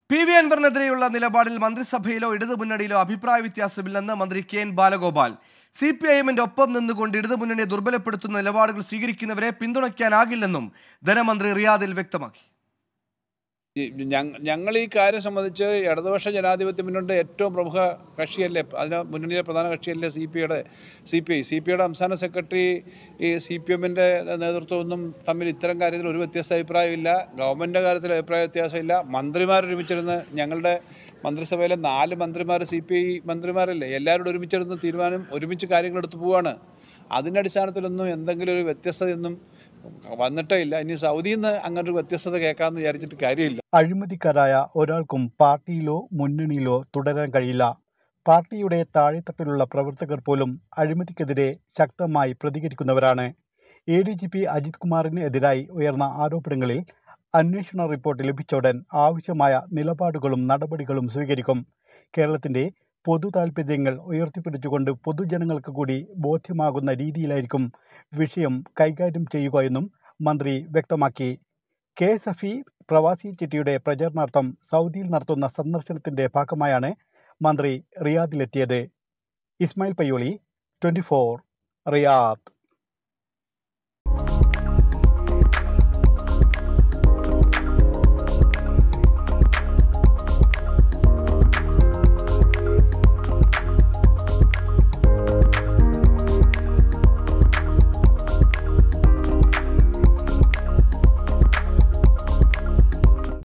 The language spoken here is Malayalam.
പി വി അൻവറിനെതിരെയുള്ള നിലപാടിൽ മന്ത്രിസഭയിലോ ഇടതുമുന്നണിയിലോ അഭിപ്രായ വ്യത്യാസമില്ലെന്ന് മന്ത്രി K N Balagopal C P I എമ്മിന്റെ ഒപ്പം നിന്നുകൊണ്ട് ഇടതുമുന്നണിയെ ദുർബലപ്പെടുത്തുന്ന നിലപാടുകൾ സ്വീകരിക്കുന്നവരെ പിന്തുണയ്ക്കാനാകില്ലെന്നും ധനമന്ത്രി റിയാദിൽ വ്യക്തമാക്കി ഈ ഞങ്ങ- ഞങ്ങൾ ഈ കാര്യം സംബന്ധിച്ച് ഇടതുപക്ഷ ജനാധിപത്യ മുന്നണിയുടെ ഏറ്റവും പ്രമുഖ കക്ഷിയല്ലേ അതിന് മുന്നണിയിലെ പ്രധാന കക്ഷിയല്ലേ സി പി ഐയുടെ C P I C P ഐയുടെ സംസ്ഥാന സെക്രട്ടറി ഈ സി പി എമ്മിൻ്റെ നേതൃത്വമൊന്നും തമ്മിൽ ഇത്തരം കാര്യത്തിൽ ഒരു വ്യത്യസ്ത അഭിപ്രായമില്ല ഗവൺമെൻറ്റിൻ്റെ കാര്യത്തിൽ അഭിപ്രായ വ്യത്യാസമില്ല മന്ത്രിമാർ ഒരുമിച്ചിരുന്ന് ഞങ്ങളുടെ മന്ത്രിസഭയിലെ നാല് മന്ത്രിമാർ സി പി ഐ മന്ത്രിമാരല്ലേ എല്ലാവരും ഒരുമിച്ചിരുന്ന് തീരുമാനം ഒരുമിച്ച് കാര്യങ്ങൾ എടുത്തു പോവാണ് അതിൻ്റെ അടിസ്ഥാനത്തിലൊന്നും എന്തെങ്കിലും ഒരു വ്യത്യസ്തതയൊന്നും വന്നിട്ടേ ഇല്ല ഇനി സൗദിയിൽ നിന്ന് അങ്ങനെ ഒരു വ്യത്യസ്തത കേൾക്കാമെന്ന് വിചാരിച്ചിട്ട് കാര്യമില്ല അഴിമതിക്കാരായ ഒരാൾക്കും പാർട്ടിയിലോ മുന്നണിയിലോ തുടരാൻ കഴിയില്ല പാർട്ടിയുടെ താഴെത്തട്ടിലുള്ള പ്രവർത്തകർ പോലും അഴിമതിക്കെതിരെ ശക്തമായി പ്രതികരിക്കുന്നവരാണ് A D G P Ajith കുമാറിന് എതിരായി ഉയർന്ന ആരോപണങ്ങളിൽ അന്വേഷണ റിപ്പോർട്ട് ലഭിച്ചോടൻ ആവശ്യമായ നിലപാടുകളും നടപടികളും സ്വീകരിക്കും കേരളത്തിന്റെ പൊതു താൽപ്പര്യങ്ങൾ ഉയർത്തിപ്പിടിച്ചുകൊണ്ട് പൊതുജനങ്ങൾക്ക് കൂടി ബോധ്യമാകുന്ന രീതിയിലായിരിക്കും വിഷയം കൈകാര്യം ചെയ്യുക എന്നും മന്ത്രി വ്യക്തമാക്കി കെ എസ് എഫ് ഇ പ്രവാസി ചിട്ടിയുടെ പ്രചരണാർത്ഥം സൗദിയിൽ നടത്തുന്ന സന്ദർശനത്തിന്റെ ഭാഗമായാണ് മന്ത്രി റിയാദിലെത്തിയത് ഇസ്മായിൽ പയ്യോളി ട്വന്റി റിയാദ്